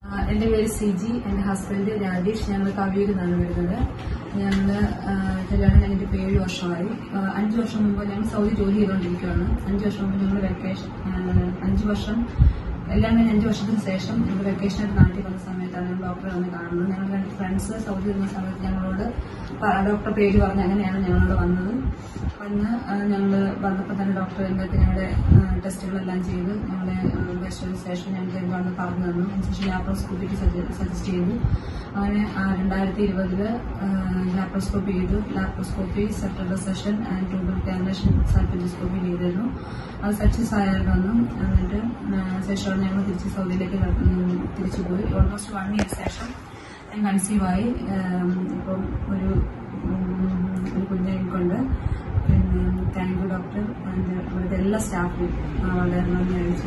ആ, എന്റെ പേര് സിജി എന്റെ ഹസ്ബൻഡ് രാജേഷ് ഞങ്ങൾ കവിയൂരിൽ നിന്നാണ് വരുന്നത് ഞങ്ങള് ആ, കല്യാണം കഴിഞ്ഞിട്ട് ഇപ്പൊ ഏഴ് വർഷമായി ആ, അഞ്ച് വർഷം മുമ്പ് ഞങ്ങൾ സൗദി ജോലി ചെയ്തുകൊണ്ടിരിക്കുകയാണ് അഞ്ച് വർഷം മുമ്പ് ഞങ്ങൾ വെക്കേഷൻ അഞ്ച് വർഷം എല്ലാം കഴിഞ്ഞ് അഞ്ച് വർഷത്തിന് ശേഷം ഞങ്ങൾ വെക്കേഷനായിട്ട് നാട്ടിൽ വന്ന സമയത്താണ് ഞങ്ങൾ ഡോക്ടറെ വന്ന് കാണുന്നത് ഞങ്ങൾ രണ്ട് ഫ്രണ്ട്സ് സൗദി ഇരുന്ന സമയത്ത് ഞങ്ങളോട് പ- ഡോക്ടറെ പേര് പറഞ്ഞ് അങ്ങനെയാണ് ഞങ്ങളോട് വന്നത് വന്ന് ഞങ്ങൾ വന്നപ്പോൾ തന്നെ ഡോക്ടർ എന്നിട്ട് ഞങ്ങളുടെ ടെസ്റ്റുകളെല്ലാം ചെയ്ത് ഞങ്ങളെ ടെസ്റ്റിന് ശേഷം ഞങ്ങൾക്ക് എന്താണെന്ന് പറഞ്ഞു തന്നു അതിനുശേഷം ലാപ്രോസ്കോപ്പിക്ക് സജസ്റ്റ് ചെയ്തു അങ്ങനെ രണ്ടായിരത്തി ഇരുപതില് ലാപ്രോസ്കോപ്പി ചെയ്തു laparoscopy September session and tubal cannulation salpingoscopy ചെയ്തിരുന്നു അത് സക്സസ് ആയിരുന്നു അന്ന്. എന്നിട്ട് ആ, ശേഷമാണ് ഞങ്ങൾ തിരിച്ച് സൗദിയിലേക്ക് ക- ഉം, തിരിച്ചു പോയി ഓൾമോസ്റ്റ് വൺ ഇയർ ശേഷം ഞാൻ കൺസീവായി ഇപ്പം ഒരു ഉം, ഒരു കുഞ്ഞിനെ കൊണ്ട് പിന്നെ താങ്ക് യു ഡോക്ടർ ആൻഡ് ഇവിടുത്തെ എല്ലാ സ്റ്റാഫിനും വളരെ നന്ദി അറിയിച്ചു